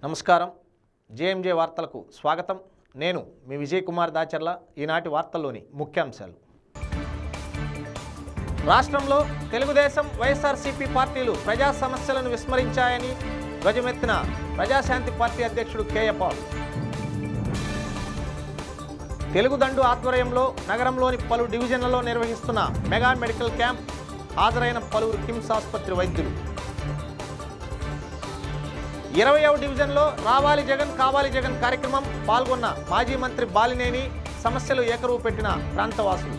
నమస్కారం జేఎంజే వార్తలకు స్వాగతం నేను మీ విజయ్ కుమార్ దాచర్ల ఈనాటి వార్తల్లోని ముఖ్యాంశాలు రాష్ట్రంలో తెలుగుదేశం వైఎస్ఆర్సీపీ పార్టీలు ప్రజా సమస్యలను విస్మరించాయని ధ్వజమెత్తిన ప్రజాశాంతి పార్టీ అధ్యక్షుడు కేఏ పాల్ తెలుగుదండు ఆధ్వర్యంలో నగరంలోని పలు డివిజన్లలో నిర్వహిస్తున్న మెగా మెడికల్ క్యాంప్ హాజరైన పలువురు కిమ్స్ ఆసుపత్రి వైద్యులు ఇరవయవ డివిజన్లో రావాలి జగన్ కావాలి జగన్ కార్యక్రమం పాల్గొన్న మాజీ మంత్రి బాలినేని సమస్యలు ఏకరువు పెట్టిన ప్రాంతవాసులు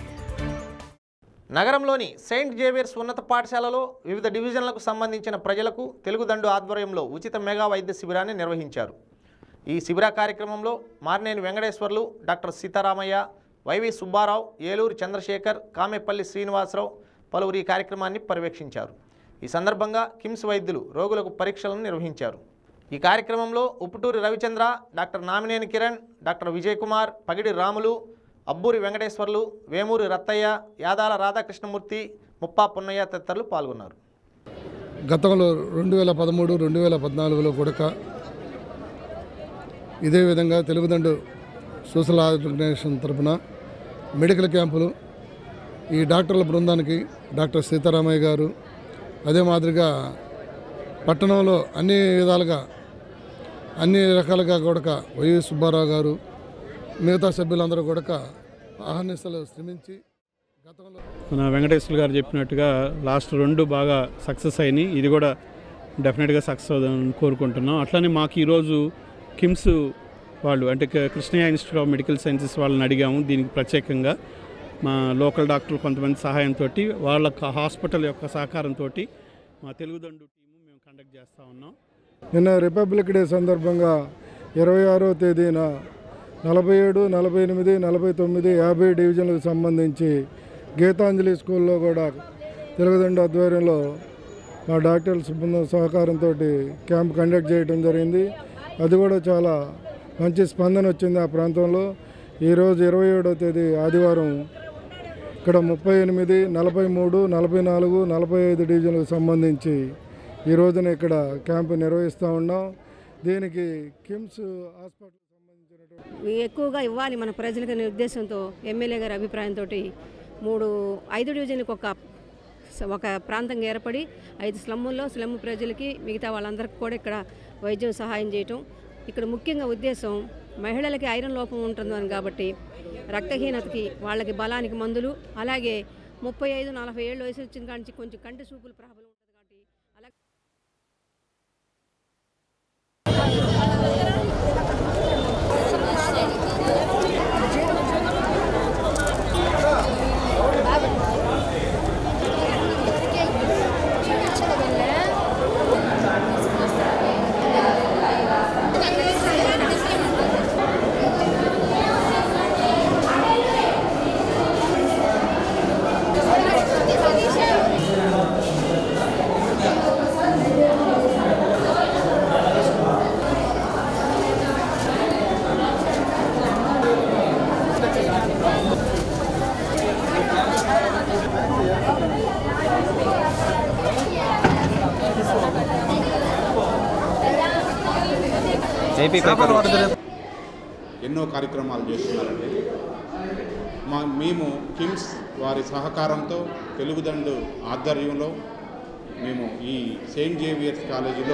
నగరంలోని సెయింట్ జేవియర్స్ ఉన్నత పాఠశాలలో వివిధ డివిజన్లకు సంబంధించిన ప్రజలకు తెలుగుదండు ఆధ్వర్యంలో ఉచిత మెగా వైద్య శిబిరాన్ని నిర్వహించారు ఈ శిబిర కార్యక్రమంలో మార్నేని వెంకటేశ్వర్లు డాక్టర్ సీతారామయ్య వైవి సుబ్బారావు ఏలూరు చంద్రశేఖర్ కామెపల్లి శ్రీనివాసరావు పలువురు ఈ కార్యక్రమాన్ని పర్యవేక్షించారు ఈ సందర్భంగా కిమ్స్ వైద్యులు రోగులకు పరీక్షలను నిర్వహించారు ఈ కార్యక్రమంలో ఉప్పుటూరి రవిచంద్ర డాక్టర్ నామినేని కిరణ్ డాక్టర్ విజయ్ కుమార్ పగిడి రాములు అబ్బూరి వెంకటేశ్వర్లు వేమూరి రత్తయ్య యాదాల రాధాకృష్ణమూర్తి ముప్పా పున్నయ్య తదితరులు పాల్గొన్నారు గతంలో రెండు వేల పదమూడు రెండు వేల పద్నాలుగులో కూడా ఇదే విధంగా తెలుగుదండు సోషల్ ఆర్గనైజేషన్ తరపున మెడికల్ క్యాంపులు ఈ డాక్టర్ల బృందానికి డాక్టర్ సీతారామయ్య గారు అదే మాదిరిగా పట్టణంలో అన్ని విధాలుగా అన్ని రకాలుగా కూడా వైవి సుబ్బారావు గారు మిగతా సభ్యులందరూ కూడా ఆహర్నిశలు శ్రమించి గతంలో మన వెంకటేశ్వర గారు చెప్పినట్టుగా లాస్ట్ రెండు బాగా సక్సెస్ అయినాయి ఇది కూడా డెఫినెట్గా సక్సెస్ అవుతుందని కోరుకుంటున్నాం అట్లనే మాకు ఈరోజు కిమ్స్ వాళ్ళు అంటే క- Krishnaiah institute of medical sciences వాళ్ళని అడిగాము దీనికి ప్రత్యేకంగా మా లోకల్ డాక్టర్లు కొంతమంది సహాయంతో వాళ్ళ క- హాస్పిటల్ యొక్క సహకారంతో మా తెలుగుదండు టీము మేము కండక్ట్ చేస్తూ ఉన్నాం నిన్న రిపబ్లిక్ డే సందర్భంగా ఇరవై ఆరో తేదీన నలభై ఏడు నలభై ఎనిమిది నలభై తొమ్మిది యాభై డివిజన్లకు సంబంధించి గీతాంజలి స్కూల్లో కూడా తెలుగుదండ ఆధ్వర్యంలో మా డాక్టర్ల సిబ్బంది సహకారంతో క్యాంప్ కండక్ట్ చేయడం జరిగింది అది కూడా చాలా మంచి స్పందన వచ్చింది ఆ ప్రాంతంలో ఈరోజు ఇరవై ఏడో తేదీ ఆదివారం ఇక్కడ ముప్పై ఎనిమిది నలభై మూడు నలభై నాలుగు నలభై ఐదు డివిజన్లకు సంబంధించి ఈ రోజున ఇక్కడ క్యాంపు నిర్వహిస్తూ ఉన్నాం దీనికి కిమ్స్ హాస్పిటల్ సంబంధించినటువంటి ఎక్కువగా ఇవ్వాలి మన ప్రజలకు అనే ఉద్దేశంతో ఎమ్మెల్యే గారి అభిప్రాయంతో మూడు ఐదు డివిజన్లకు ఒక ఒక ప్రాంతంగా ఏర్పడి ఐదు స్లమ్ముల్లో స్లమ్ ప్రజలకి మిగతా వాళ్ళందరికీ కూడా ఇక్కడ వైద్యం సహాయం చేయటం ఇక్కడ ముఖ్యంగా ఉద్దేశం మహిళలకి ఐరన్ లోపం ఉంటుందని కాబట్టి రక్తహీనతకి వాళ్ళకి బలానికి మందులు అలాగే ముప్పై ఐదు నలభై ఏళ్ళు వయసు వచ్చిన కాడి నుంచి కొంచెం కంటి చూపులు ప్రాబ్లం ఉంటుంది కాబట్టి అలాగే ఎన్నో కార్యక్రమాలు చేస్తున్నారండి మా మేము కిమ్స్ వారి సహకారంతో తెలుగుదండు ఆధ్వర్యంలో మేము ఈ సెయింట్ జేవియర్స్ కాలేజీలో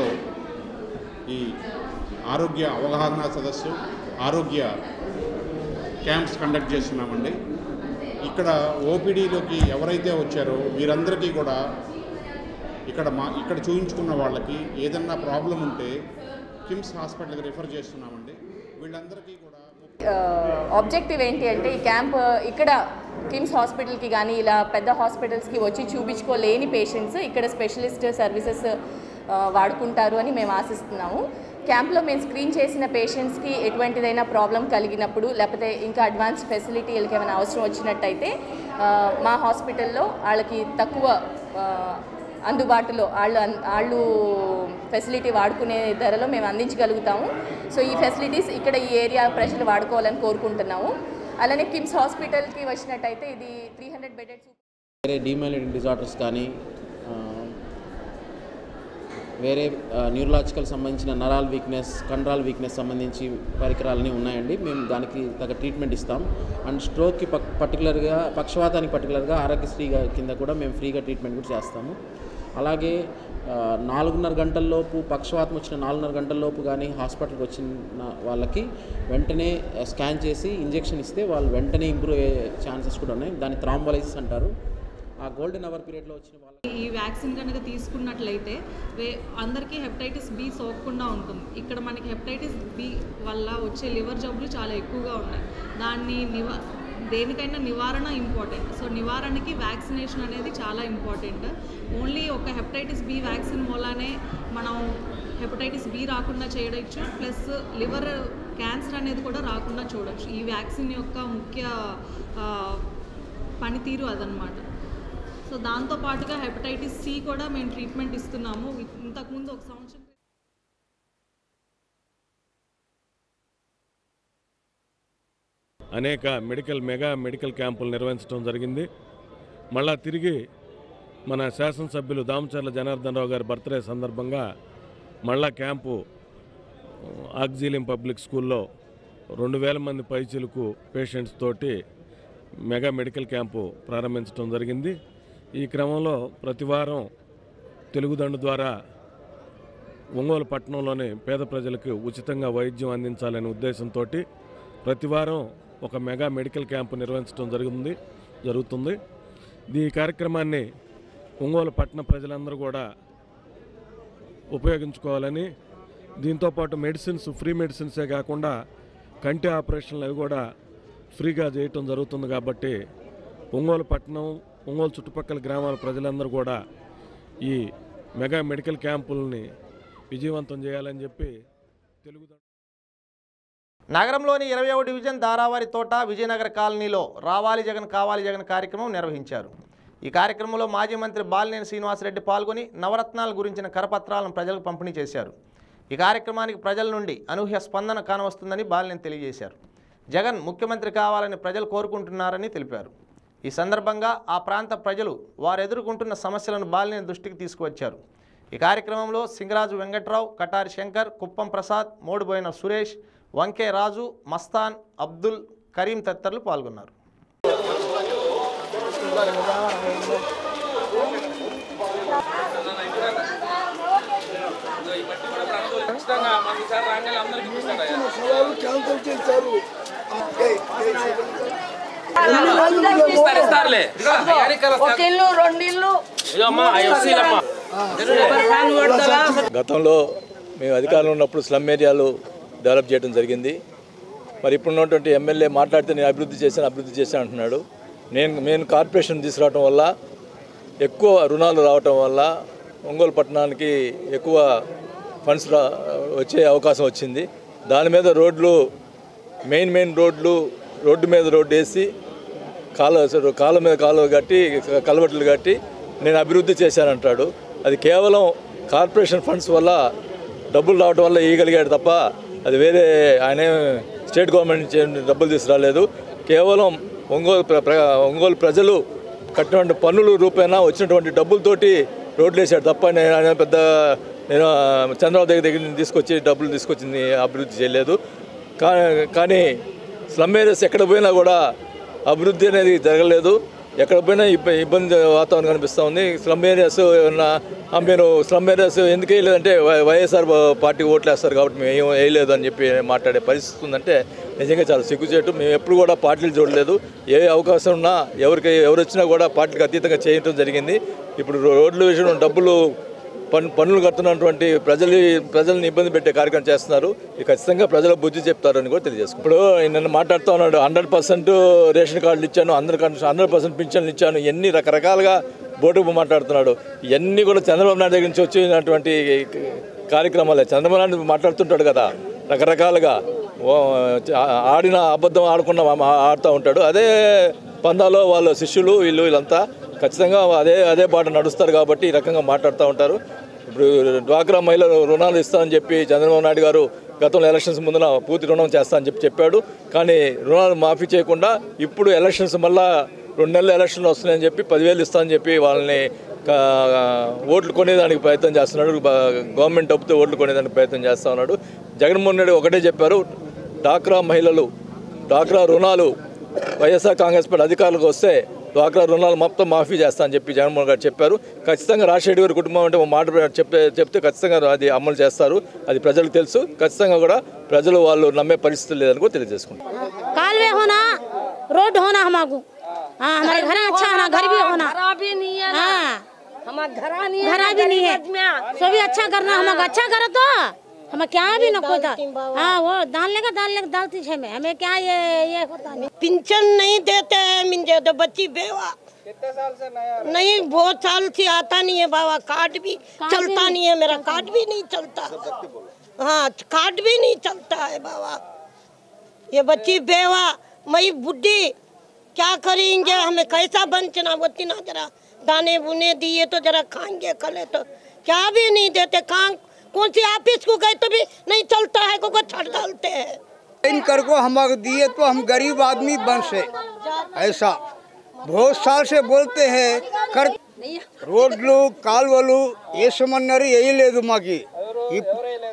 ఈ ఆరోగ్య అవగాహన సదస్సు ఆరోగ్య క్యాంప్స్ కండక్ట్ చేస్తున్నామండి ఇక్కడ ఓపీడీలోకి ఎవరైతే వచ్చారో వీరందరికీ కూడా ఇక్కడ మా ఇక్కడ చూయించుకున్న వాళ్ళకి ఏదన్నా ప్రాబ్లం ఉంటే కిమ్స్ హాస్పిటల్కి రిఫర్ చేస్తున్నామండి వీళ్ళందరికీ కూడా ఆబ్జెక్టివ్ ఏంటి అంటే ఈ క్యాంప్ ఇక్కడ కిమ్స్ హాస్పిటల్కి కానీ ఇలా పెద్ద హాస్పిటల్స్కి వచ్చి చూపించుకోలేని పేషెంట్స్ ఇక్కడ స్పెషలిస్ట్ సర్వీసెస్ వాడుకుంటారు అని మేము ఆశిస్తున్నాము క్యాంప్లో మేము స్క్రీన్ చేసిన పేషెంట్స్కి ఎటువంటిదైనా ప్రాబ్లం కలిగినప్పుడు లేకపోతే ఇంకా అడ్వాన్స్ ఫెసిలిటీలకి ఏమైనా అవసరం వచ్చినట్టయితే ఆ, మా హాస్పిటల్లో వాళ్ళకి తక్కువ ఆ, అందుబాటులో వాళ్ళు అన్- వాళ్ళు ఫెసిలిటీ వాడుకునే ధరలో మేము అందించగలుగుతాము సో ఈ ఫెసిలిటీస్ ఇక్కడ ఈ ఏరియా ప్రజలు వాడుకోవాలని కోరుకుంటున్నాము అలానే కిమ్స్ హాస్పిటల్కి వచ్చినట్టయితే ఇది త్రీ హండ్రెడ్ బెడెడ్ వేరే డీమైలిటింగ్ డిజార్డర్స్ కానీ ఆ, వేరే న్యూరలాజికల్ సంబంధించిన నరాల్ వీక్నెస్ కండరాల్ వీక్నెస్ సంబంధించి పరికరాలన్నీ ఉన్నాయండి మేము దానికి తగ్గ ట్రీట్మెంట్ ఇస్తాం అండ్ స్ట్రోక్కి పక్ పర్టికులర్గా పక్షవాతానికి పర్టికులర్గా ఆరోగ్యశ్రీ కింద కూడా మేము ఫ్రీగా ట్రీట్మెంట్ కూడా చేస్తాము అలాగే ఆ, నాలుగున్నర గంటల్లోపు పక్షవాతం వచ్చిన నాలుగున్నర గంటల్లోపు కానీ హాస్పిటల్కి వచ్చిన వాళ్ళకి వెంటనే స్కాన్ చేసి ఇంజెక్షన్ ఇస్తే వాళ్ళు వెంటనే ఇంప్రూవ్ అయ్యే ఛాన్సెస్ కూడా ఉన్నాయి దాన్ని థ్రాంబోలైసిస్ అంటారు ఆ గోల్డెన్ అవర్ పీరియడ్లో వచ్చిన వాళ్ళకి ఈ వ్యాక్సిన్ కనుక తీసుకున్నట్లయితే వే అందరికీ హెపటైటిస్ బి సోకకుండా ఉంటుంది ఇక్కడ మనకి హెపటైటిస్ బి వల్ల వచ్చే లివర్ జబ్బులు చాలా ఎక్కువగా ఉన్నాయి దాన్ని నివా దేనికైనా నివారణ ఇంపార్టెంట్ సో నివారణకి వ్యాక్సినేషన్ అనేది చాలా ఇంపార్టెంట్ ఓన్లీ ఒక హెపటైటిస్ బి వ్యాక్సిన్ మూలానే మనం హెపటైటిస్ బి రాకుండా చేయవచ్చు ప్లస్ లివర్ క్యాన్సర్ అనేది కూడా రాకుండా చూడొచ్చు ఈ వ్యాక్సిన్ యొక్క ముఖ్య ఆ, పనితీరు అదనమాట సో దాంతో పాటుగా హెపటైటిస్ సి కూడా మేము ట్రీట్మెంట్ ఇస్తున్నాము ఇంతకుముందు ఒక సంవత్సరం అనేక మెడికల్ మెగా మెడికల్ క్యాంపులు నిర్వహించడం జరిగింది మళ్ళా తిరిగి మన శాసనసభ్యులు దామచర్ల జనార్దన్ రావు గారి బర్త్డే సందర్భంగా మళ్ళా క్యాంపు ఆక్సిలియం పబ్లిక్ స్కూల్లో రెండు వేల మంది పైచిలకు పేషెంట్స్ తోటి మెగా మెడికల్ క్యాంపు ప్రారంభించడం జరిగింది ఈ క్రమంలో ప్రతి వారం తెలుగుదండు ద్వారా ఒంగోలు పట్టణంలోని పేద ప్రజలకు ఉచితంగా వైద్యం అందించాలనే ఉద్దేశంతో ప్రతి వారం ఒక మెగా మెడికల్ క్యాంపు నిర్వహించడం జరుగుతుంది జరుగుతుంది ఈ కార్యక్రమాన్ని ఒంగోలు పట్టణ ప్రజలందరూ కూడా ఉపయోగించుకోవాలని దీంతోపాటు మెడిసిన్స్ ఫ్రీ మెడిసిన్సే కాకుండా కంటి ఆపరేషన్లు అవి కూడా ఫ్రీగా చేయటం జరుగుతుంది కాబట్టి ఒంగోలు పట్టణం ఒంగోలు చుట్టుపక్కల గ్రామాల ప్రజలందరూ కూడా ఈ మెగా మెడికల్ క్యాంపుల్ని విజయవంతం చేయాలని చెప్పి తెలుగు నగరంలోని ఇరవైవ డివిజన్ దారావారి తోట విజయనగర కాలనీలో రావాలి జగన్ కావాలి జగన్ కార్యక్రమం నిర్వహించారు ఈ కార్యక్రమంలో మాజీ మంత్రి బాలినేని శ్రీనివాసరెడ్డి పాల్గొని నవరత్నాల గురించిన కరపత్రాలను ప్రజలకు పంపిణీ చేశారు ఈ కార్యక్రమానికి ప్రజల నుండి అనూహ్య స్పందన కానవస్తుందని బాలినేని తెలియజేశారు జగన్ ముఖ్యమంత్రి కావాలని ప్రజలు కోరుకుంటున్నారని తెలిపారు ఈ సందర్భంగా ఆ ప్రాంత ప్రజలు వారు ఎదుర్కొంటున్న సమస్యలను బాలినేని దృష్టికి తీసుకువచ్చారు ఈ కార్యక్రమంలో సింగరాజు వెంకట్రావు కటారి శంకర్ కుప్పం ప్రసాద్ మోడుబోయిన సురేష్ వంకే రాజు మస్తాన్ అబ్దుల్ కరీం తదితరులు పాల్గొన్నారు ఒక ఇల్లు రెండు ఇల్లు గతంలో మేము అధికారంలో ఉన్నప్పుడు స్లమ్ ఏరియాలు డెవలప్ చేయడం జరిగింది మరి ఇప్పుడు ఉన్నటువంటి ఎమ్మెల్యే మాట్లాడితే నేను అభివృద్ధి చేశాను అభివృద్ధి చేశాను అంటున్నాడు నేను నేను కార్పొరేషన్ తీసుకురావడం వల్ల ఎక్కువ రుణాలు రావటం వల్ల ఒంగోలు పట్టణానికి ఎక్కువ ఫండ్స్ రా వచ్చే అవకాశం వచ్చింది దాని మీద రోడ్లు మెయిన్ మెయిన్ రోడ్లు రోడ్డు మీద రోడ్డు వేసి కాలువ కాలువ మీద కాలువ కట్టి కలవట్లు కట్టి నేను అభివృద్ధి చేశానంటాడు అది కేవలం కార్పొరేషన్ ఫండ్స్ వల్ల డబ్బులు రావడం వల్ల ఇవ్వగలిగాడు తప్ప అది వేరే ఆయన ఏం స్టేట్ గవర్నమెంట్ నుంచి ఏం డబ్బులు తీసుకురాలేదు కేవలం ఒంగోలు ప్ర- ప్ర- ఒంగోలు ప్రజలు కట్టినటువంటి పన్నుల రూపేణా వచ్చినటువంటి డబ్బులతోటి రోడ్లు వేసాడు తప్ప నేను ఆయన పెద్ద నేను ఆ, చంద్రబాబు దగ్గర దగ్గర నుంచి తీసుకొచ్చి డబ్బులు తీసుకొచ్చింది అభివృద్ధి చేయలేదు కా కానీ స్లమ్ ఏరియాస్ ఎక్కడ పోయినా కూడా అభివృద్ధి అనేది జరగలేదు ఎక్కడ పోయినా ఇబ్బ ఇబ్బంది వాతావరణం కనిపిస్తూ ఉంది స్లమ్ ఏరియాస్ ఏమన్నా ఆ, మీరు స్లమ్ ఏరియాస్ ఎందుకు వేయలేదంటే వై- వైఎస్ఆర్ పార్టీ ఓట్లు వేస్తారు కాబట్టి మేము ఏం వేయలేదు అని చెప్పి మాట్లాడే పరిస్థితి ఉందంటే నిజంగా చాలా సిగ్గుచేటు మేము ఎప్పుడు కూడా పార్టీలు చూడలేదు ఏ అవకాశం ఉన్నా ఎవరికి ఎవరు వచ్చినా కూడా పార్టీకి అతీతంగా చేయటం జరిగింది ఇప్పుడు రోడ్ల విషయంలో డబ్బులు పన్ను పన్నులు కడుతున్నటువంటి ప్రజలు ప్రజల్ని ఇబ్బంది పెట్టే కార్యక్రమం చేస్తున్నారు ఇది ఖచ్చితంగా ప్రజల బుద్ధి చెప్తారని కూడా తెలియజేసుకుంటాం ఇప్పుడు నిన్న మాట్లాడుతూ ఉన్నాడు హండ్రెడ్ పర్సెంట్ రేషన్ కార్డులు ఇచ్చాను అందరి హండ్రెడ్ పర్సెంట్ పింఛన్లు ఇచ్చాను ఎన్ని రకరకాలుగా బోటుకు మాట్లాడుతున్నాడు ఇవన్నీ కూడా చంద్రబాబు నాయుడు దగ్గర నుంచి వచ్చినటువంటి కార్యక్రమాలే చంద్రబాబు నాయుడు మాట్లాడుతుంటాడు కదా రకరకాలుగా ఓ, ఆ- ఆడిన అబద్ధం ఆడకుండా మా- ఆడుతూ ఉంటాడు అదే పందాలో వాళ్ళ శిష్యులు వీళ్ళు వీళ్ళంతా ఖచ్చితంగా అదే అదే బాట నడుస్తారు కాబట్టి ఈ రకంగా మాట్లాడుతూ ఉంటారు ఇప్పుడు డ్వాక్రా మహిళలు రుణాలు ఇస్తామని చెప్పి చంద్రబాబు నాయుడు గారు గతంలో ఎలక్షన్స్ ముందున పూర్తి రుణం చేస్తా అని చెప్పి చెప్పాడు కానీ రుణాలు మాఫీ చేయకుండా ఇప్పుడు ఎలక్షన్స్ మళ్ళా రెండు నెలలు ఎలక్షన్లు వస్తున్నాయని చెప్పి పదివేలు ఇస్తానని చెప్పి వాళ్ళని కా- ఓట్లు కొనేదానికి ప్రయత్నం చేస్తున్నాడు బ- గవర్నమెంట్ డబ్బుతో ఓట్లు కొనేదానికి ప్రయత్నం చేస్తా ఉన్నాడు జగన్మోహన్ రెడ్డి ఒకటే చెప్పారు డాక్రా మహిళలు డాక్రా రుణాలు వైఎస్ఆర్ కాంగ్రెస్ పార్టీ అధికారులకు వస్తే డ్వాక్రా రుణాలు మొత్తం మాఫీ చేస్తా అని చెప్పి జగన్మోహన్ గారు చెప్పారు ఖచ్చితంగా రాజశేఖర్ గారి కుటుంబం అంటే ఒక మాట చెప్తే చెప్తే ఖచ్చితంగా అది అమలు చేస్తారు అది ప్రజలకు తెలుసు ఖచ్చితంగా కూడా ప్రజలు వాళ్ళు నమ్మే పరిస్థితి లేదని కూడా తెలియజేసుకుంటారు कालवे होना रोड होना हमको हाँ हमारे घर अच्छा होना घर भी होना भी नहीं है हाँ हमारा घरा नहीं घरा भी नहीं है सो भी अच्छा करना हमको अच्छा करो तो हमें क्या भी न कोई था हाँ वो दाल लेगा दाल लेगा डालती है हमें हमें क्या ये ये होता नहीं पिंचन नहीं देते हैं मिंजे तो बच्ची बेवा नहीं बहुत साल से आता नहीं है बाबा कार्ड भी चलता नहीं है मेरा कार्ड भी नहीं चलता हाँ कार्ड भी नहीं चलता है बाबा ये बच्ची बेवा मई बुढ़ी क्या करेंगे हमें कैसा बंचना बोती ना जरा दाने बुने दिए तो जरा खाएंगे कले तो क्या भी नहीं देते कहाँ कौन सी ऑफिस को गए तो भी नहीं चलता है को छड़ डालते हैं इन कर को हम दिए तो हम गरीब आदमी बन से ऐसा बहुत साल से बोलते हैं कर రోడ్లు కాలువలు వేసమన్నారు వేయలేదు మాకి ఇప్-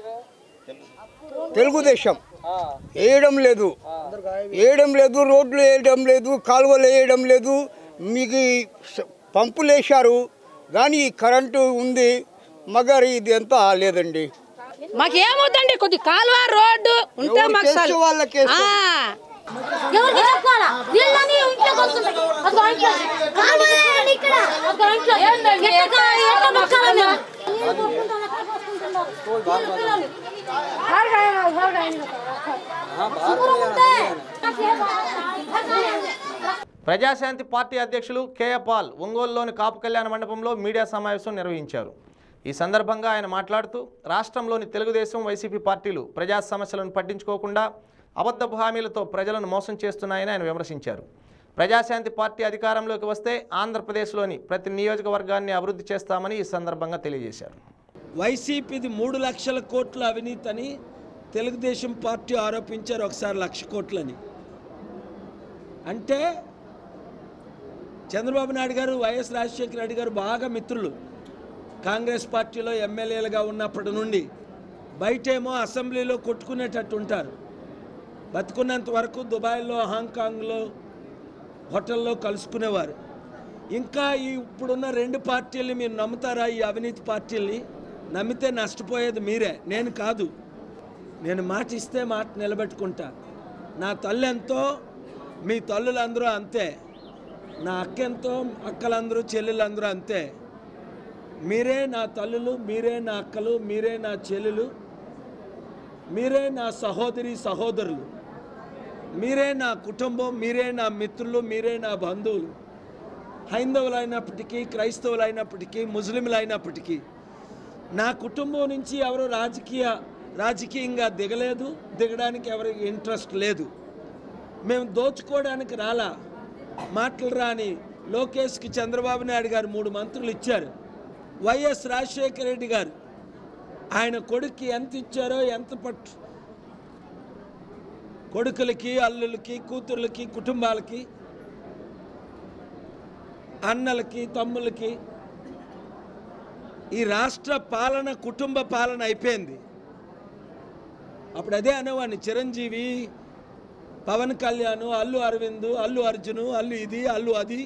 తెలుగుదేశం వేయడం లేదు వేయడం లేదు రోడ్లు వేయడం లేదు కాలువలు వేయడం లేదు మీకు ఈ స- పంపులు వేశారు కానీ ఈ కరెంటు ఉంది మగర్ ఇది ఎంత లేదండి మాకు ఏమవుతండి కొద్ది కాలువ రోడ్డు ఉంటే ఎవరు మాకు చేస్తే చాలు. వాళ్ళకి వేస్తాం. ఆ. ఎవరికి చెప్పుకోవాలా నీళ్ళని ఇంట్లోకి వస్తున్నాయి అదిగో ఇంట్లో కాలువ వేయండి ఇక్కడ అదిగో ఇంట్లో ఎట్లా ఎట్లా మొక్కాలా మేము? నీళ్ళు కొట్టుకుంటాం, ఎక్కడ పోసుకుంటున్నాం? నీళ్ళు పిల్లలు. హరడాయన, హరడాయన. శుభ్రం ఉంటే ప్రజాశాంతి పార్టీ అధ్యక్షులు కేఏ పాల్ ఒంగోలులోని కాపు కళ్యాణ మండపంలో మీడియా సమావేశం నిర్వహించారు ఈ సందర్భంగా ఆయన మాట్లాడుతూ రాష్ట్రంలోని తెలుగుదేశం వైసీపీ పార్టీలు ప్రజా సమస్యలను పట్టించుకోకుండా అబద్ధపు హామీలతో ప్రజలను మోసం చేస్తున్నాయని ఆయన విమర్శించారు ప్రజాశాంతి పార్టీ అధికారంలోకి వస్తే ఆంధ్రప్రదేశ్లోని ప్రతి నియోజకవర్గాన్ని అభివృద్ధి చేస్తామని ఈ సందర్భంగా తెలియజేశారు వైసీపీది మూడు లక్షల కోట్ల అవినీతి అని తెలుగుదేశం పార్టీ ఆరోపించారు ఒకసారి లక్ష కోట్లని అంటే చంద్రబాబు నాయుడు గారు వైఎస్ రాజశేఖర రెడ్డి గారు బాగా మిత్రులు కాంగ్రెస్ పార్టీలో ఎమ్మెల్యేలుగా ఉన్నప్పటి నుండి బయటేమో అసెంబ్లీలో కొట్టుకునేటట్టు ఉంటారు బతుకున్నంత వరకు దుబాయ్లో హాంకాంగ్లో హోటల్లో కలుసుకునేవారు ఇంకా ఈ ఇప్పుడున్న రెండు పార్టీల్ని మీరు నమ్ముతారా ఈ అవినీతి పార్టీల్ని నమ్మితే నష్టపోయేది మీరే నేను కాదు నేను మాట ఇస్తే మాట నిలబెట్టుకుంటా నా తల్లి ఎంతో మీ తల్లులందరూ అంతే నా అక్క ఎంతో అక్కలందరూ చెల్లెలందరూ అంతే మీరే నా తల్లులు మీరే నా అక్కలు మీరే నా చెల్లెలు మీరే నా సహోదరి సహోదరులు మీరే నా కుటుంబం మీరే నా మిత్రులు మీరే నా బంధువులు హైందవులైనప్పటికీ క్రైస్తవులైనప్పటికీ ముస్లింలైనప్పటికీ నా కుటుంబం నుంచి ఎవరు రాజకీయ రాజకీయంగా దిగలేదు దిగడానికి ఎవరికి ఇంట్రెస్ట్ లేదు మేము దోచుకోవడానికి రాలా మాటలు రాని లోకేష్కి చంద్రబాబు నాయుడు గారు మూడు మంత్రులు ఇచ్చారు వైఎస్ రాజశేఖర రెడ్డి గారు ఆయన కొడుక్కి ఎంత ఇచ్చారో ఎంత పట్టు కొడుకులకి అల్లులకి కూతుర్లకి కుటుంబాలకి అన్నలకి తమ్ములకి ఈ రాష్ట్ర పాలన కుటుంబ పాలన అయిపోయింది అప్పుడు అదే అనేవాడిని చిరంజీవి పవన్ కళ్యాణ్ అల్లు అరవింద్ అల్లు అర్జును అల్లు ఇది అల్లు అది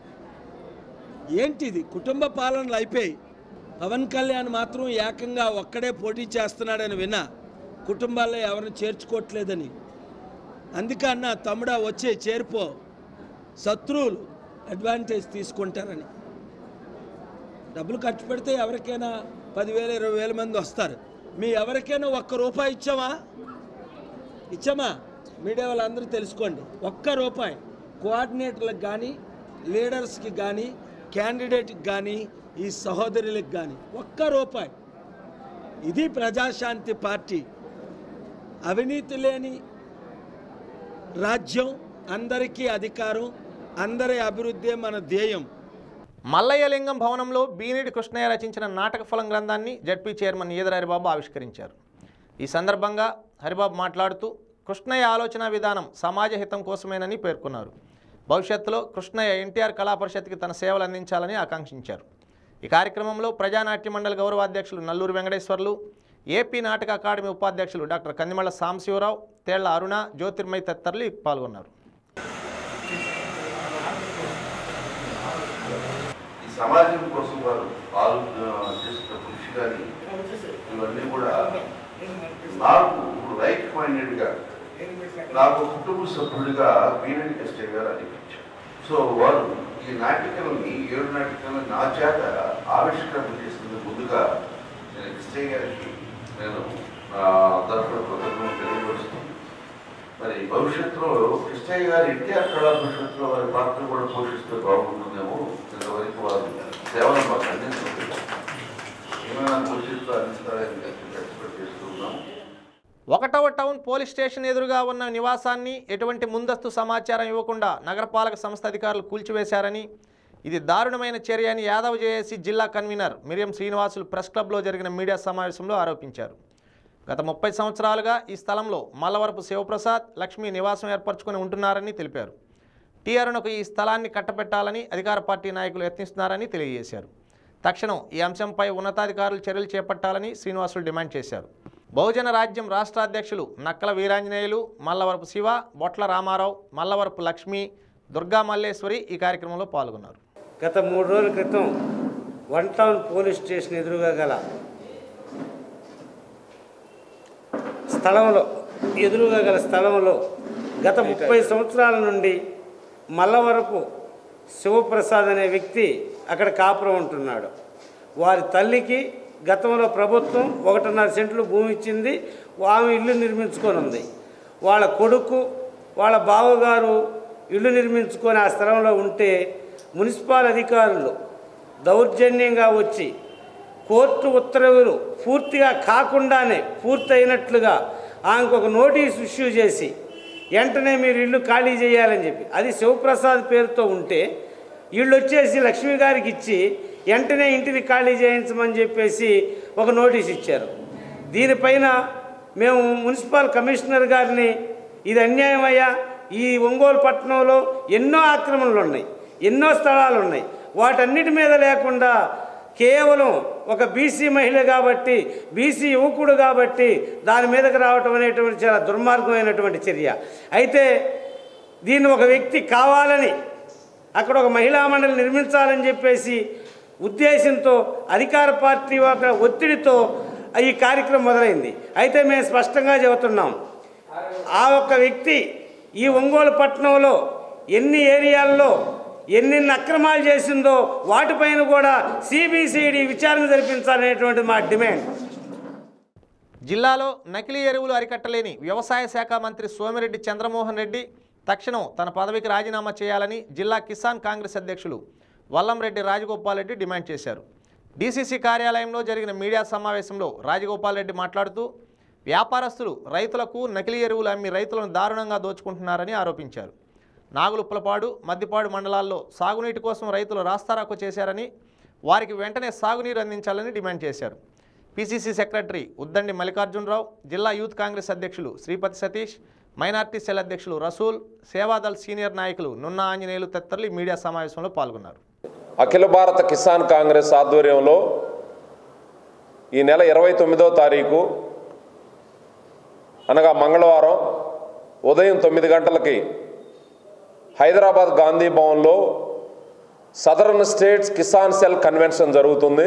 ఏంటిది కుటుంబ పాలనలు అయిపోయి పవన్ కళ్యాణ్ మాత్రం ఏకంగా ఒక్కడే పోటీ చేస్తున్నాడని విన్నా కుటుంబాల్లో ఎవరిని చేర్చుకోవట్లేదని అందుకే అన్న తమ్ముడా వచ్చే చేరిపో శత్రువులు అడ్వాంటేజ్ తీసుకుంటారని డబ్బులు ఖర్చు పెడితే ఎవరికైనా పదివేల ఇరవై వేల మంది వస్తారు మీ ఎవరికైనా ఒక్క రూపాయి ఇచ్చామా ఇచ్చామా మీడియా వాళ్ళందరూ తెలుసుకోండి ఒక్క రూపాయి కోఆర్డినేటర్లకు కానీ లీడర్స్కి కానీ క్యాండిడేట్కి కానీ ఈ సహోదరులకు కానీ ఒక్క రూపాయి ఇది ప్రజాశాంతి పార్టీ అవినీతి లేని రాజ్యం అందరికీ అధికారం అందరి అభివృద్ధి మన ధ్యేయం మల్లయ్యలింగం భవనంలో బీనిడి కృష్ణయ్య రచించిన నాటక ఫలం గ్రంథాన్ని జడ్పీ చైర్మన్ ఈదర హరిబాబు ఆవిష్కరించారు ఈ సందర్భంగా హరిబాబు మాట్లాడుతూ కృష్ణయ్య ఆలోచన విధానం సమాజ హితం కోసమేనని పేర్కొన్నారు భవిష్యత్తులో కృష్ణయ్య ఎన్టీఆర్ కళా పరిషత్కి తన సేవలు అందించాలని ఆకాంక్షించారు ఈ కార్యక్రమంలో ప్రజానాట్య మండలి గౌరవాధ్యక్షులు నల్లూరు వెంకటేశ్వర్లు ఏపీ నాటక అకాడమీ ఉపాధ్యక్షులు డాక్టర్ కందిమళ్ళ సాంశివరావు తేళ్ల అరుణ జ్యోతిర్మయ్ తదితరులు పాల్గొన్నారు ఈ సమాజం కోసం వారు ఆలోచన చేస్తున్న కృషి కానీ ఇవన్నీ కూడా నాకు రైట్ మైండెడ్గా నాకు కుటుంబ సభ్యుడిగా వీరని కృష్ణ గారు అనిపించారు సో వారు ఈ నాటికల్ని ఏడు నాటికల్ని నా చేత ఆవిష్కరణ చేసినందుకు ముందుగా నేను కృష్ణయ్య గారికి నేను నా తరఫున కృతజ్ఞతలు తెలియపరుస్తూ మరి భవిష్యత్తులో కృష్ణయ్య గారు ఎన్టీఆర్ కళా భవిష్యత్తులో వారి పాత్ర కూడా పోషిస్తే బాగుంటుందేమో ఇంతవరకు వారు సేవలు మాకు అందించలేదు ఏమైనా భవిష్యత్తులో అందిస్తారని ఎక్స్పెక్ట్ చేస్తూ ఉన్నాము ఒకటవ టౌన్ పోలీస్ స్టేషన్ ఎదురుగా ఉన్న నివాసాన్ని ఎటువంటి ముందస్తు సమాచారం ఇవ్వకుండా నగరపాలక సంస్థ అధికారులు కూల్చివేశారని ఇది దారుణమైన చర్య అని యాదవ్ జేఏసీ జిల్లా కన్వీనర్ మిరియం శ్రీనివాసులు ప్రెస్ క్లబ్లో జరిగిన మీడియా సమావేశంలో ఆరోపించారు గత ముప్పై సంవత్సరాలుగా ఈ స్థలంలో మల్లవరపు శివప్రసాద్ లక్ష్మి నివాసం ఏర్పరచుకొని ఉంటున్నారని తెలిపారు టీఆర్ఎన్కు ఈ స్థలాన్ని కట్టబెట్టాలని అధికార పార్టీ నాయకులు యత్నిస్తున్నారని తెలియజేశారు తక్షణం ఈ అంశంపై ఉన్నతాధికారులు చర్యలు చేపట్టాలని శ్రీనివాసులు డిమాండ్ చేశారు బహుజన రాజ్యం రాష్ట్ర అధ్యక్షులు నక్కల వీరాంజనేయులు మల్లవరపు శివ బొట్ల రామారావు మల్లవరపు లక్ష్మి దుర్గా మల్లేశ్వరి ఈ కార్యక్రమంలో పాల్గొన్నారు గత మూడు రోజుల క్రితం వన్ టౌన్ పోలీస్ స్టేషన్ ఎదురుగా గల స్థలంలో ఎదురుగా గల స్థలంలో గత ముప్పై సంవత్సరాల నుండి మల్లవరపు శివప్రసాద్ అనే వ్యక్తి అక్కడ కాపురం ఉంటున్నాడు వారి తల్లికి గతంలో ప్రభుత్వం ఒకటిన్నర సెంట్లు భూమి ఇచ్చింది ఆమె ఇల్లు నిర్మించుకొని ఉంది వాళ్ళ కొడుకు వాళ్ళ బావగారు ఇల్లు నిర్మించుకొని ఆ స్థలంలో ఉంటే మున్సిపల్ అధికారులు దౌర్జన్యంగా వచ్చి కోర్టు ఉత్తర్వులు పూర్తిగా కాకుండానే పూర్తయినట్లుగా ఆమెకు ఒక నోటీస్ ఇష్యూ చేసి వెంటనే మీరు ఇల్లు ఖాళీ చేయాలని చెప్పి అది శివప్రసాద్ పేరుతో ఉంటే వీళ్ళు వచ్చేసి లక్ష్మి గారికి ఇచ్చి వెంటనే ఇంటిని ఖాళీ చేయించమని చెప్పేసి ఒక నోటీస్ ఇచ్చారు దీనిపైన మేము మున్సిపల్ కమిషనర్ గారిని ఇది అన్యాయమయ్యా ఈ ఒంగోలు పట్టణంలో ఎన్నో ఆక్రమణలు ఉన్నాయి ఎన్నో స్థలాలు ఉన్నాయి వాటన్నిటి మీద లేకుండా కేవలం ఒక బీసీ మహిళ కాబట్టి బీసీ యువకుడు కాబట్టి దాని మీదకి రావటం అనేటువంటి చాలా దుర్మార్గమైనటువంటి చర్య అయితే దీన్ని ఒక వ్యక్తి కావాలని అక్కడ ఒక మహిళా మండలి నిర్మించాలని చెప్పేసి ఉద్దేశంతో అధికార పార్టీ ఒక ఒత్తిడితో ఈ కార్యక్రమం మొదలైంది అయితే మేము స్పష్టంగా చెబుతున్నాం ఆ ఒక్క వ్యక్తి ఈ ఒంగోలు పట్టణంలో ఎన్ని ఏరియాల్లో ఎన్నెన్ని అక్రమాలు చేసిందో వాటిపైన కూడా సిబిసిడి విచారణ జరిపించాలనేటువంటి మా డిమాండ్ జిల్లాలో నకిలీ ఎరువులు అరికట్టలేని వ్యవసాయ శాఖ మంత్రి సోమిరెడ్డి చంద్రమోహన్ రెడ్డి తక్షణం తన పదవికి రాజీనామా చేయాలని జిల్లా కిసాన్ కాంగ్రెస్ అధ్యక్షులు వల్లంరెడ్డి రాజగోపాల్ రెడ్డి డిమాండ్ చేశారు డీసీసీ కార్యాలయంలో జరిగిన మీడియా సమావేశంలో రాజగోపాల్ రెడ్డి మాట్లాడుతూ వ్యాపారస్తులు రైతులకు నకిలీ ఎరువులు అమ్మి రైతులను దారుణంగా దోచుకుంటున్నారని ఆరోపించారు నాగులుప్పలపాడు మద్దిపాడు మండలాల్లో సాగునీటి కోసం రైతులు రాస్తారాకు చేశారని వారికి వెంటనే సాగునీరు అందించాలని డిమాండ్ చేశారు పిసిసి సెక్రటరీ ఉద్దండి మల్లికార్జునరావు జిల్లా యూత్ కాంగ్రెస్ అధ్యక్షులు శ్రీపతి సతీష్ మైనార్టీ సెల్ అధ్యక్షులు రసూల్ సేవాదల్ సీనియర్ నాయకులు నున్నా ఆంజనేయులు తదితరులు ఈ మీడియా సమావేశంలో పాల్గొన్నారు అఖిల భారత కిసాన్ కాంగ్రెస్ ఆధ్వర్యంలో ఈ నెల ఇరవై తొమ్మిదో తారీఖు అనగా మంగళవారం ఉదయం తొమ్మిది గంటలకి హైదరాబాద్ గాంధీ భవన్లో southern states Kisan cell convention జరుగుతుంది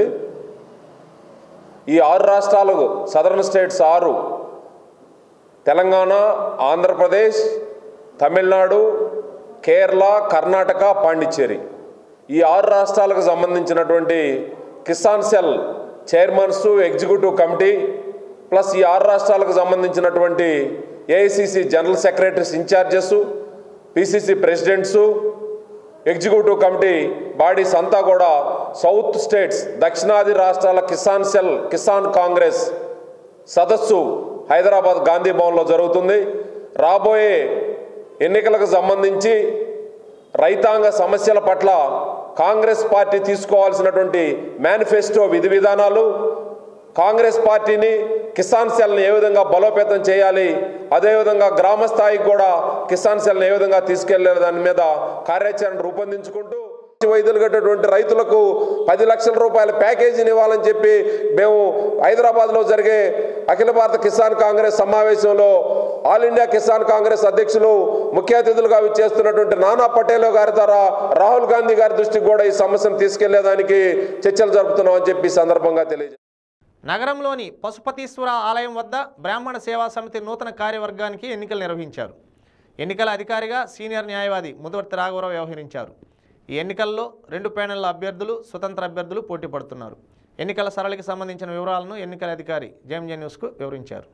ఈ ఆరు రాష్ట్రాలకు సదరన్ స్టేట్స్ ఆరు తెలంగాణ ఆంధ్రప్రదేశ్ తమిళనాడు కేరళ కర్ణాటక పాండిచ్చేరి ఈ ఆరు రాష్ట్రాలకు సంబంధించినటువంటి Kisan cell chairmans executive committee plus ఈ ఆరు రాష్ట్రాలకు సంబంధించినటువంటి AICC general secretaries incharges PCC presidents executive committee bodies అంతా కూడా సౌత్ స్టేట్స్ దక్షిణాది రాష్ట్రాల కిసాన్ సెల్ కిసాన్ కాంగ్రెస్ సదస్సు హైదరాబాద్ గాంధీ భవన్లో జరుగుతుంది రాబోయే ఎన్నికలకు సంబంధించి రైతాంగ సమస్యల పట్ల కాంగ్రెస్ పార్టీ తీసుకోవాల్సినటువంటి మేనిఫెస్టో విధి విధానాలు కాంగ్రెస్ పార్టీని కిసాన్ సెల్ని ఏ విధంగా బలోపేతం చేయాలి అదేవిధంగా గ్రామ స్థాయికి కూడా కిసాన్ సెల్ని ఏ విధంగా తీసుకెళ్లే దాని మీద కార్యాచరణ రూపొందించుకుంటూ వైద్యులు కట్టేటువంటి రైతులకు పది లక్షల రూపాయల ప్యాకేజీని ఇవ్వాలని చెప్పి మేము హైదరాబాద్లో జరిగే అఖిల భారత కిసాన్ కాంగ్రెస్ సమావేశంలో ఆల్ ఇండియా కిసాన్ కాంగ్రెస్ అధ్యక్షులు ముఖ్య అతిథులుగా చేస్తున్నటువంటి నానా పటేల్ గారి ద్వారా రాహుల్ గాంధీ గారి దృష్టికి కూడా ఈ సమస్యను తీసుకెళ్లేదానికి చర్చలు జరుపుతున్నామని చెప్పి ఈ సందర్భంగా తెలియజేస్తాం నగరంలోని పశుపతీశ్వర ఆలయం వద్ద బ్రాహ్మణ సేవా సమితి నూతన కార్యవర్గానికి ఎన్నికలు నిర్వహించారు ఎన్నికల అధికారిగా సీనియర్ న్యాయవాది ముదవర్తి రాఘవరావు వ్యవహరించారు ఈ ఎన్నికల్లో రెండు ప్యానెళ్ల అభ్యర్థులు స్వతంత్ర అభ్యర్థులు పోటీ పడుతున్నారు ఎన్నికల సరళికి సంబంధించిన వివరాలను ఎన్నికల అధికారి జేఎంజే న్యూస్కు వివరించారు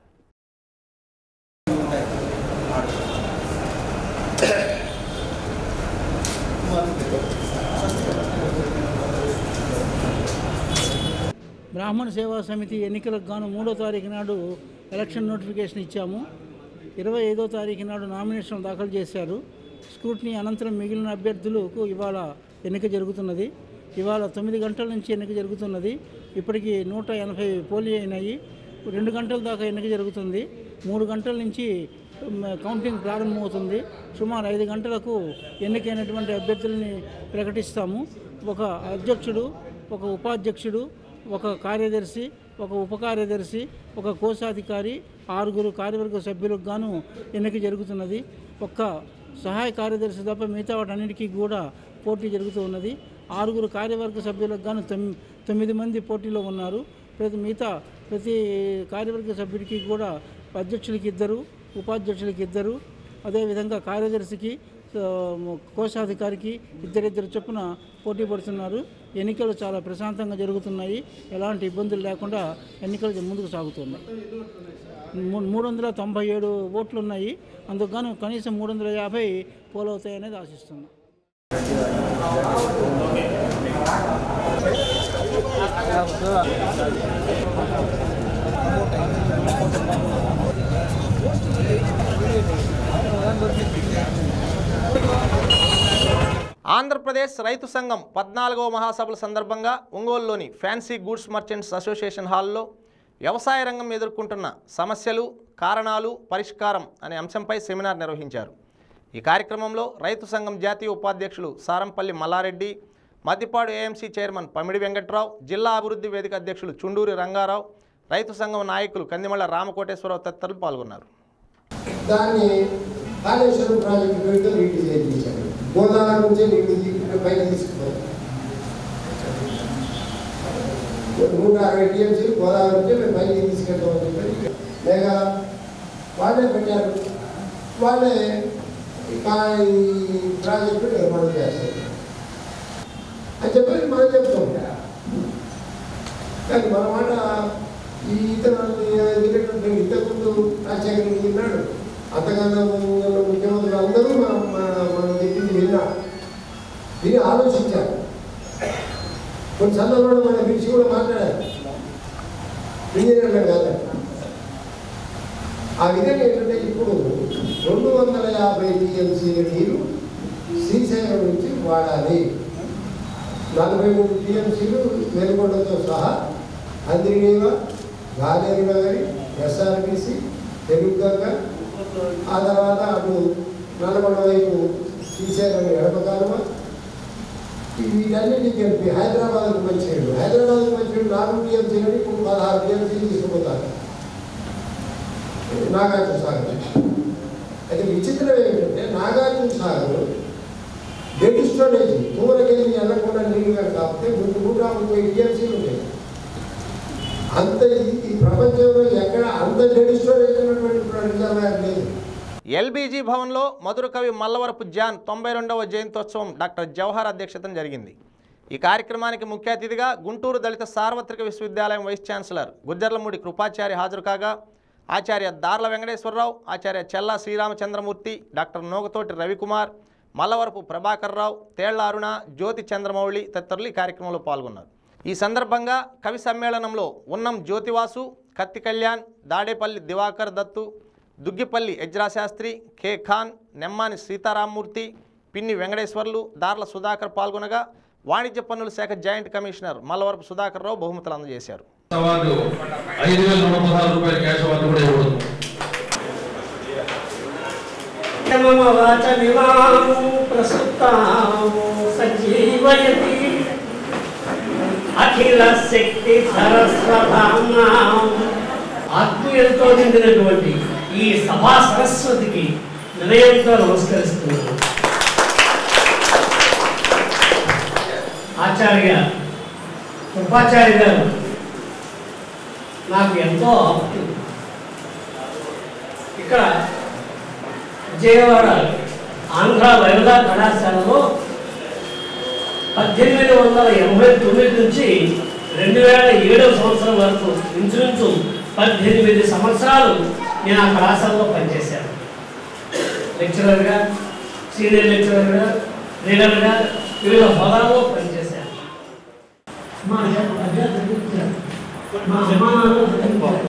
బ్రాహ్మణ సేవా సమితి ఎన్నికలకు గాను మూడో తారీఖు నాడు ఎలక్షన్ నోటిఫికేషన్ ఇచ్చాము ఇరవై ఐదో తారీఖు నాడు నామినేషన్ దాఖలు చేశారు స్క్రూట్నీ అనంతరం మిగిలిన అభ్యర్థులకు ఇవాళ ఎన్నిక జరుగుతున్నది ఇవాళ తొమ్మిది గంటల నుంచి ఎన్నిక జరుగుతున్నది ఇప్పటికి నూట ఎనభై పోలీ అయినాయి రెండు గంటల దాకా ఎన్నిక జరుగుతుంది మూడు గంటల నుంచి మ్, కౌంటింగ్ ప్రారంభమవుతుంది సుమారు ఐదు గంటలకు ఎన్నికైనటువంటి అభ్యర్థులని ప్రకటిస్తాము ఒక అధ్యక్షుడు ఒక ఉపాధ్యక్షుడు ఒక కార్యదర్శి ఒక ఉప కార్యదర్శి ఒక కోశాధికారి ఆరుగురు కార్యవర్గ సభ్యులకు గాను ఎన్నిక జరుగుతున్నది ఒక్క సహాయ కార్యదర్శి తప్ప మిగతా వాటన్నిటికీ కూడా పోటీ జరుగుతూ ఉన్నది ఆరుగురు కార్యవర్గ సభ్యులకు గాను తొమ్- తొమ్మిది మంది పోటీలో ఉన్నారు ప్రతి మిగతా ప్రతి కార్యవర్గ సభ్యుడికి కూడా అధ్యక్షులకి ఇద్దరు ఉపాధ్యక్షులకి ఇద్దరు అదేవిధంగా కార్యదర్శికి ఆ, కోశాధికారికి ఇద్దరిద్దరు చొప్పున పోటీ పడుతున్నారు ఎన్నికలు చాలా ప్రశాంతంగా జరుగుతున్నాయి ఎలాంటి ఇబ్బందులు లేకుండా ఎన్నికలు ముందుకు సాగుతున్నాయి మూ- మూడు వందల తొంభై ఏడు ఓట్లు ఉన్నాయి అందుకు గాను కనీసం మూడు వందల యాభై పోలవుతాయనేది ఆశిస్తున్నాం ఆంధ్రప్రదేశ్ రైతు సంఘం పద్నాలుగవ మహాసభల సందర్భంగా ఒంగోలులోని ఫ్యాన్సీ గూడ్స్ మర్చెంట్స్ అసోసియేషన్ హాల్లో వ్యవసాయ రంగం ఎదుర్కొంటున్న సమస్యలు కారణాలు పరిష్కారం అనే అంశంపై సెమినార్ నిర్వహించారు ఈ కార్యక్రమంలో రైతు సంఘం జాతీయ ఉపాధ్యక్షులు సారంపల్లి మల్లారెడ్డి మద్దిపాడు ఏఎంసీ చైర్మన్ పమిడి వెంకట్రావు జిల్లా అభివృద్ధి వేదిక అధ్యక్షులు చుండూరి రంగారావు రైతు సంఘం నాయకులు కందిమళ్ళ రామకోటేశ్వరరావు తదితరులు పాల్గొన్నారు దాన్ని కాళేశ్వరం ప్రాజెక్టు పేరుతో నీటి చేయించారు గోదావరి నుంచే నీటి తీ- పైకి తీసుకుపోయారు నూట అరవై టీఎంసీలు గోదావరి నుంచే మేము పైకి తీసుకెళ్తామని చెప్పి లేక వాళ్ళే పెట్టారు వాళ్ళే ఈ కా- ఈ ప్రాజెక్టు నిర్మాణం చేస్తారు అని చెప్పి మనం చెప్తాం కానీ మన మాట ఈ ఇతను ఎందుకంటే ఇంతకుముందు రాజశేఖర రెడ్డి విన్నాడు అంతకన్నా ముందు ముఖ్యమంత్రులు అందరూ మనం మన- మనం చెప్పింది విన్నారు విని ఆలోచించారు కొన్ని సందర్భంలో మన పిలిచి కూడా మాట్లాడారు ఇంజనీర్లు కాదు ఆ విధంగా ఏంటంటే ఇప్పుడు రెండు వందల యాభై టీఎంసీల నీరు శ్రీశైలం నుంచి వాడాలి నలభై మూడు టీఎంసీలు వెలుగొండతో సహా అందిరినీవ గాలేరు నగరి ఎస్ఆర్బిసి తెలుగుగంగ ఆ తర్వాత అటు నల్గొండ వైపు శ్రీశైలం ఎడమ కాలువ వీటన్నిటికి కలిపి హైదరాబాద్కు మంచినీళ్ళు హైదరాబాద్కు మంచినీళ్ళు నాలుగు టీఎంసీలు ఇప్పుడు పదహారు టీఎంసీలు తీసుకుపోతారు నాగార్జున సాగర్ అయితే విచిత్రం ఏమిటంటే నాగార్జున సాగర్ డెడ్ స్టోరేజ్ దూరకెళ్ళి వెళ్ళకుండా నీళ్ళు కానీ కాకపోతే ముందు నూట ముప్పై టీఎంసీలు ఉంటాయి అంత ఈ- ఈ ప్రపంచంలో ఎక్కడ అంత డెడ్ స్టోరేజ్ ఉన్నటువంటి రిజర్వాయర్ లేదు ఎల్బీజీ భవన్లో మధుర కవి మల్లవరపు జాన్ తొంభై రెండవ జయంతోత్సవం డాక్టర్ జవహర్ అధ్యక్షతన జరిగింది ఈ కార్యక్రమానికి ముఖ్య అతిథిగా గుంటూరు దళిత సార్వత్రిక విశ్వవిద్యాలయం వైస్ ఛాన్సలర్ గుజ్జర్లమూడి కృపాచారి హాజరు కాగా ఆచార్య దార్ల వెంకటేశ్వరరావు ఆచార్య చెల్లా శ్రీరామచంద్రమూర్తి డాక్టర్ నోగతోటి రవికుమార్ మల్లవరపు ప్రభాకర్ రావు తేళ్ల అరుణ జ్యోతి చంద్రమౌళి తదితరులు ఈ కార్యక్రమంలో పాల్గొన్నారు ఈ సందర్భంగా కవి సమ్మేళనంలో ఉన్నం జ్యోతివాసు కత్తి కళ్యాణ్ దాడేపల్లి దివాకర్ దత్తు దుగ్గిపల్లి యజ్రాశాస్త్రి కె ఖాన్ నెమ్మాని సీతారామూర్తి పిన్ని వెంకటేశ్వర్లు దార్ల సుధాకర్ పాల్గొనగా వాణిజ్య పన్నుల శాఖ జాయింట్ కమిషనర్ మల్లవరపు సుధాకర్ రావు బహుమతులు అందజేశారు అవార్డు ఐదు వేల నూట పదహారు రూపాయల క్యాష్ అవార్డు కూడా ఇవ్వబడుతుంది మమ వాచమిమాం ప్రసుప్తాం సంజీవయతి అఖిల శక్తి సరస్వతాం ఆత్మీయులతో నిండినటువంటి ఈ సభా సరస్వతికి నిలయంతో నమస్కరిస్తున్నాను ఆచార్య కృపాచార్య గారు నాకు ఎంతో ఆప్తులు ఇక్కడ విజయవాడ ఆంధ్ర వయోధా కళాశాలలో పద్దెనిమిది వందల ఎనభై తొమ్మిది నుంచి రెండు వేల ఏడవ సంవత్సరం వరకు ఇంచుమించు పద్దెనిమిది సంవత్సరాలు నేను ఆ కళాశాలలో పనిచేశాను లెక్చరర్గా సీనియర్ లెక్చరర్గా లీడర్గా వివిధ హోదాల్లో పనిచేశాను మా అధ్యాపకులు మా అమ్మా నాన్నలు చదివించారు.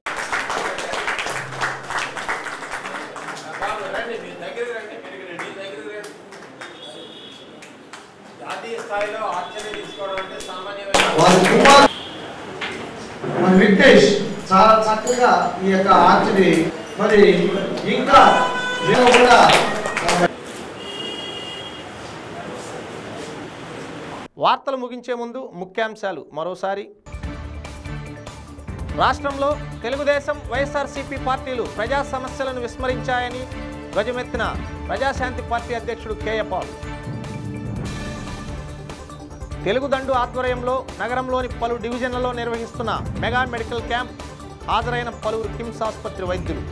జాతీయ స్థాయిలో ఆర్చరీ తీసుకోవడం అంటే వారి కుమార్ మన వెంకటేష్ చాలా చక్కగా ఈ యొక్క ఆర్చని మరి ఇంకా మేము కూడా వార్తలు ముగించే ముందు ముఖ్యాంశాలు మరోసారి రాష్ట్రంలో తెలుగుదేశం వైఎస్ఆర్సీపీ పార్టీలు ప్రజా సమస్యలను విస్మరించాయని ధ్వజమెత్తిన ప్రజాశాంతి పార్టీ అధ్యక్షుడు కేఏ పాల్ తెలుగుదండు ఆధ్వర్యంలో నగరంలోని పలు డివిజన్లలో నిర్వహిస్తున్న మెగా మెడికల్ క్యాంప్ హాజరైన పలువురు కిమ్స్ ఆసుపత్రి వైద్యులు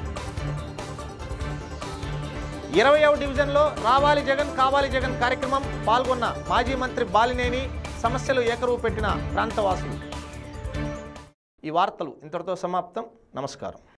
ఇరవయవ డివిజన్లో రావాలి జగన్ కావాలి జగన్ కార్యక్రమం పాల్గొన్న మాజీ మంత్రి బాలినేని సమస్యలు ఏకరువు పెట్టిన ప్రాంతవాసులు ఈ వార్తలు ఇంతటితో సమాప్తం నమస్కారం